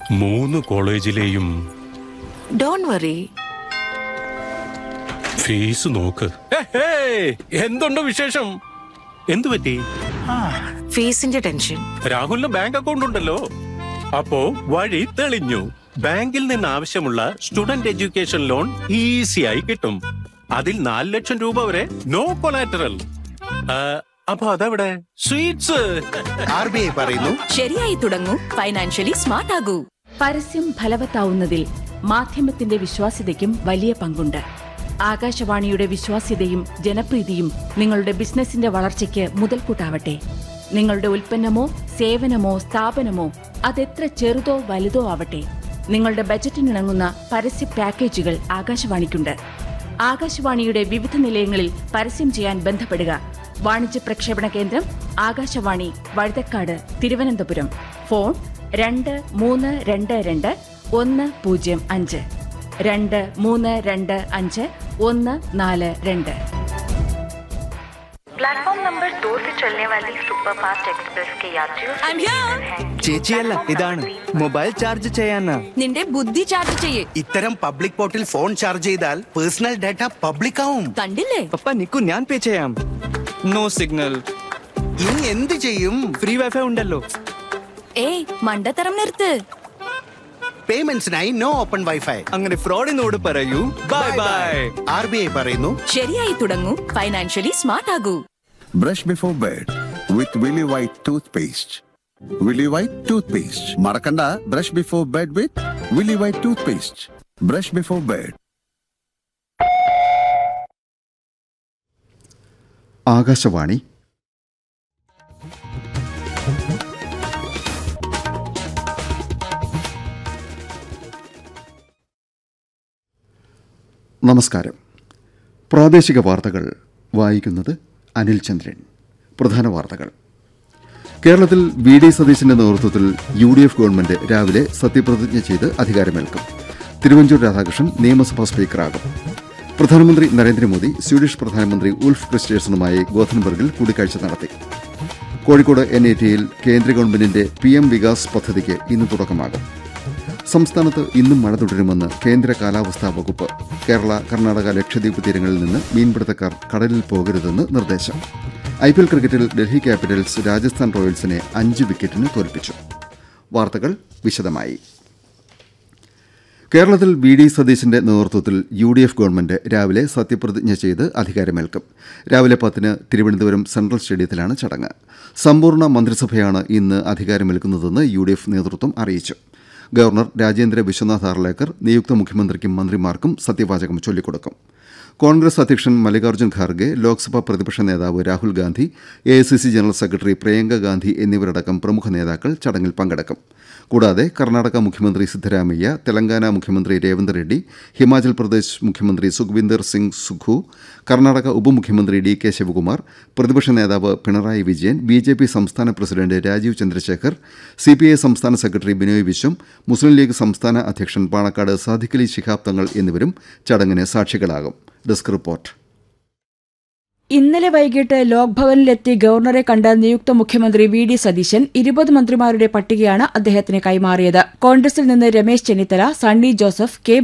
മൂന്ന് കോളേജിലെയും don't worry fees നോക്ക് എന്തുണ്ട് വിശേഷം എന്തു പറ്റി ഫീസിന്റെ ടെൻഷൻ രാഹുലിന് ബാങ്ക് അക്കൗണ്ട് ഉണ്ടല്ലോ അപ്പോ വഴി തെളിഞ്ഞു ബാങ്കിൽ നിന്ന് ആവശ്യമുള്ള സ്റ്റുഡന്റ് എഡ്യൂക്കേഷൻ ലോൺ ഈസിയായി കിട്ടും അതിൽ നാല് ലക്ഷം രൂപ വരെ നോ കൊലാറ്ററൽ അപ്പൊ അതെവിടെ സ്വീറ്റ്സ് ആർ ബി ഐ പറയുന്നു ശരിയായി തുടങ്ങൂ ഫൈനാൻഷ്യലി സ്മാർട്ട് ആകൂ പരസ്യം ഫലവത്താവുന്നതിൽ മാധ്യമത്തിന്റെ വിശ്വാസ്യതയ്ക്കും വലിയ പങ്കുണ്ട് ആകാശവാണിയുടെ വിശ്വാസ്യതയും ജനപ്രീതിയും നിങ്ങളുടെ ബിസിനസിന്റെ വളർച്ചയ്ക്ക് മുതൽക്കൂട്ടാവട്ടെ നിങ്ങളുടെ ഉൽപ്പന്നമോ സേവനമോ സ്ഥാപനമോ അതെത്ര ചെറുതോ വലുതോ ആവട്ടെ നിങ്ങളുടെ ബജറ്റിനിണങ്ങുന്ന പരസ്യ പാക്കേജുകൾ ആകാശവാണിക്കുണ്ട് ആകാശവാണിയുടെ വിവിധ നിലയങ്ങളിൽ പരസ്യം ചെയ്യാൻ ബന്ധപ്പെടുക വാണിജ്യ പ്രക്ഷേപണ കേന്ദ്രം ആകാശവാണി വഴുതക്കാട് തിരുവനന്തപുരം ഫോൺ രണ്ട് മൂന്ന് രണ്ട് രണ്ട് ഒന്ന് പൂജ്യം അഞ്ച് രണ്ട് മൂന്ന് രണ്ട് അഞ്ച് ഒന്ന് നാല് രണ്ട് प्लेटफॉर्म नंबर दो से चलने वाली सुपरफास्ट एक्सप्रेस के यात्रियों से निवेदन है कि ചേച്ചിയല്ല ഇതാണ് മൊബൈൽ ചാർജ് ചെയ്യാനാ നിന്റെ ബുദ്ധി ചാർജ് ചെയ്യേ ഇത്തരം പബ്ലിക് പോർട്ടിൽ ഫോൺ ചാർജ് ചെയ്താൽ പേഴ്സണൽ ഡാറ്റ പബ്ലിക് ആവും കണ്ടില്ലേ പപ്പ നിക്കു ഞാൻ പേ ചെയ്യാം നോ സിഗ്നൽ ഇനി എന്ത് ചെയ്യും ഫ്രീ വൈഫൈ ഉണ്ടല്ലോ ഏയ് മണ്ടത്തരം നിർത്ത് പേയ്മെന്റ്സിനായി നോ ഓപ്പൺ വൈഫൈ അങ്ങനെ ഫ്രോഡിനോട് പറയൂ bye bye R B I പറയുന്നു ശരിയായി തുടങ്ങൂ ഫൈനാൻഷ്യലി സ്മാർട്ട് ആകൂ Brush before bed with Willy White toothpaste. Willy White toothpaste. Marakanda, brush before bed with Willy White toothpaste. Brush before bed. Akashvani നമസ്കാരം പ്രാദേശിക വാർത്തകൾ വായിക്കുന്നത് അനിൽ ചന്ദ്രൻ പ്രധാന വാർത്തകൾ കേരളത്തിൽ വി ഡി സതീശന്റെ നേതൃത്വത്തിൽ യു ഡി എഫ് ഗവൺമെന്റ് രാവിലെ സത്യപ്രതിജ്ഞ ചെയ്ത് അധികാരമേൽക്കും തിരുവഞ്ചൂർ രാധാകൃഷ്ണൻ നിയമസഭാ സ്പീക്കറാകും പ്രധാനമന്ത്രി നരേന്ദ്രമോദി സ്വീഡിഷ് പ്രധാനമന്ത്രി ഉൾഫ് ക്രിസ്റ്റേഴ്സണുമായി ഗോഥൻബർഗിൽ കൂടിക്കാഴ്ച നടത്തി കോഴിക്കോട് എൻ ഐ ടിയിൽ കേന്ദ്ര ഗവൺമെന്റിന്റെ പി എം വികാസ് പദ്ധതിക്ക് ഇന്ന് തുടക്കമാകും സംസ്ഥാനത്ത് ഇന്നും മഴ തുടരുമെന്ന് കേന്ദ്ര കാലാവസ്ഥാ വകുപ്പ് കേരള കർണാടക ലക്ഷദ്വീപ് തീരങ്ങളിൽ നിന്ന് മീൻപിടുത്തക്കാർ കടലിൽ പോകരുതെന്ന് നിർദ്ദേശം ഐ പി എൽ ക്രിക്കറ്റിൽ ഡൽഹി ക്യാപിറ്റൽസ് രാജസ്ഥാൻ റോയൽസിനെ അഞ്ച് വിക്കറ്റിന് തോൽപ്പിച്ചു വാർത്തകൾ വിശദമായി കേരളത്തിൽ വി ഡി സതീശന്റെ നേതൃത്വത്തിൽ യു ഡി എഫ് ഗവൺമെന്റ് രാവിലെ സത്യപ്രതിജ്ഞ ചെയ്ത് അധികാരമേൽക്കും രാവിലെ പത്തിന് തിരുവനന്തപുരം സെൻട്രൽ സ്റ്റേഡിയത്തിലാണ് ചടങ്ങ് സമ്പൂർണ്ണ മന്ത്രിസഭയാണ് ഇന്ന് അധികാരമേൽക്കുന്നതെന്ന് യു ഡി എഫ് നേതൃത്വം അറിയിച്ചു ഗവർണർ രാജേന്ദ്ര വിശ്വനാഥ് ആർലേക്കർ നിയുക്ത മുഖ്യമന്ത്രിക്കും മന്ത്രിമാർക്കും സത്യവാചകം ചൊല്ലിക്കൊടുക്കും കോൺഗ്രസ് അധ്യക്ഷൻ മല്ലികാർജ്ജുൻ ഖാർഗെ ലോക്സഭാ പ്രതിപക്ഷ നേതാവ് Rahul Gandhi A general secretary Priyanka Gandhi എന്നിവരടക്കം പ്രമുഖ നേതാക്കൾ ചടങ്ങിൽ പങ്കെടുക്കും കൂടാതെ കർണാടക മുഖ്യമന്ത്രി സിദ്ധരാമയ്യ തെലങ്കാന മുഖ്യമന്ത്രി രേവന്ത് റെഡ്ഡി ഹിമാചൽ പ്രദേശ് മുഖ്യമന്ത്രി സുഖ്വിന്ദർ സിംഗ് സുഖു കർണാടക ഉപമുഖ്യമന്ത്രി ഡി കെ ശിവകുമാർ പ്രതിപക്ഷ നേതാവ് Pinarayi Vijayan B J P സംസ്ഥാന president Rajeev Chandrasekhar C P I സംസ്ഥാന സെക്രട്ടറി ബിനോയ് വിശ്വം മുസ്ലിം ലീഗ് സംസ്ഥാന അധ്യക്ഷൻ പാണക്കാട് സാദിഖലി ശിഹാബ് തങ്ങൾ എന്നിവരും ചടങ്ങിന് സാക്ഷികളാകും ഡെസ്ക് റിപ്പോർട്ട് ഇന്നലെ വൈകിട്ട് ലോക്ഭവനിലെത്തി ഗവർണറെ കണ്ട നിയുക്ത മുഖ്യമന്ത്രി വി ഡി സതീശൻ ഇരുപത് മന്ത്രിമാരുടെ പട്ടികയാണ് അദ്ദേഹത്തിന് കൈമാറിയത് കോൺഗ്രസിൽ നിന്ന് രമേശ് ചെന്നിത്തല സണ്ണി ജോസഫ് കെ